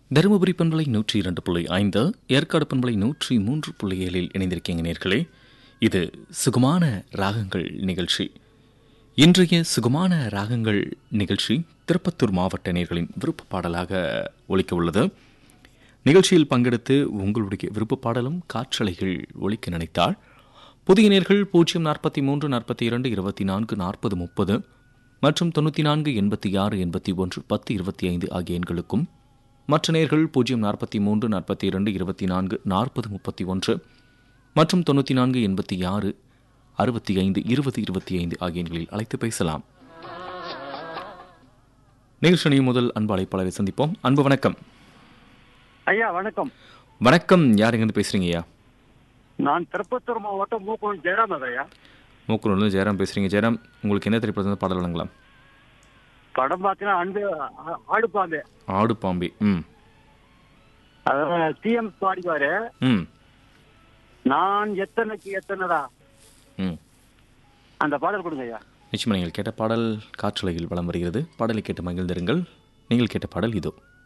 தருமபுரி பண்பலை நூற்றி இரண்டு புள்ளி ஐந்து ஏற்காடு பண்பலை நூற்றி மூன்று புள்ளி ஏழில் இணைந்திருக்கீங்க நேர்களே இது சுகமான ராகங்கள் நிகழ்ச்சி இன்றைய சுகமான ராகங்கள் நிகழ்ச்சி திருப்பத்தூர் மாவட்ட நேர்களின் விருப்ப பாடலாக ஒலிக்க உள்ளது நிகழ்ச்சியில் பங்கெடுத்து உங்களுடைய விருப்ப பாடலும் காற்றலைகள் ஒலிக்க நினைத்தால் புதிய நேர்கள் பூஜ்ஜியம் நாற்பத்தி மூன்று நாற்பத்தி இரண்டு இருபத்தி நான்கு நாற்பது முப்பது மற்றும் தொண்ணூற்றி நான்கு எண்பத்தி ஆறு எண்பத்தி ஒன்று பத்து இருபத்தி ஐந்து ஆகிய எண்களுக்கும் மற்ற நேர்கள் பூஜ்ஜியம் நாற்பத்தி மூன்று நாற்பத்தி இரண்டு இருபத்தி நான்கு நாற்பது முப்பத்தி ஒன்று மற்றும் தொண்ணூற்றி நான்கு எண்பத்தி ஆறு அறுபத்தி ஐந்து இருபது இருபத்தி ஐந்து ஆகிய எண்களில் அழைத்து பேசலாம் நிகழ்ச்சி முதல் அன்பு அழைப்பாளரை சந்திப்போம் அன்பு வணக்கம் ஐயா வணக்கம் வணக்கம் யார் எங்கேருந்து பேசுறீங்க ஐயா நான் திருப்பத்தூர் மாவட்டம் மூக்கோன் ஜெயராமன் ஐயா மூக்குனூர்லேருந்து ஜெயராம் பேசுறீங்க ஜெயராம் உங்களுக்கு என்ன திரைப்படத்தில் பாடல் வழங்கலாம் படம் பார்த்தீங்கன்னா அன்பு ஆ- ஆடுப்பாம்பு ஆடு பாம்பி ம் அதாவது சிஎம் பாடிவாரு ம் நான் எத்தனைக்கு எத்தனைடா ம் அந்த பாடல் கொடுங்க ஐயா நிச்சயமாக நீங்கள் கேட்ட பாடல் காற்றலையில் வலம் வருகிறது பாடலை கேட்டு மகிழ்ந்திருங்கள் நீங்கள் கேட்ட பாடல் இதோ